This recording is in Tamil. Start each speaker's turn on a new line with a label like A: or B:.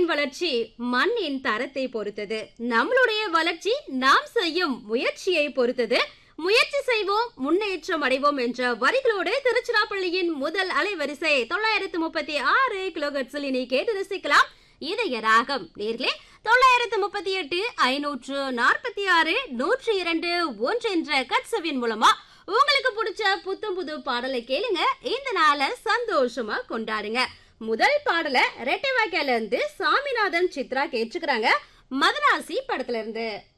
A: நாட்டின் வளர்ச்சி மண்ணின் தரத்தை பொறுத்தது நம்மளுடைய வளர்ச்சி நாம் செய்யும் முயற்சியை பொறுத்தது முயற்சி செய்வோம் முன்னேற்றம் அடைவோம் என்ற வரிகளோடு திருச்சிராப்பள்ளியின் முதல் அலைவரிசை தொள்ளாயிரத்து முப்பத்தி ஆறு கிலோகட்ஸில் இனி கேட்டு ரசிக்கலாம் இதய ராகம் நேர்களே தொள்ளாயிரத்து முப்பத்தி எட்டு ஐநூற்று நாற்பத்தி ஆறு நூற்றி இரண்டு ஒன்று என்ற கட்சவின் மூலமா உங்களுக்கு பிடிச்ச புத்தம் புது பாடலை கேளுங்க இந்த நாளை சந்தோஷமா கொண்டாடுங்க முதல் பாடலை ரெட்டை வாய்க்கால இருந்து சாமிநாதன் சித்ரா கேட்டுக்கிறாங்க மதராசி படத்துல இருந்து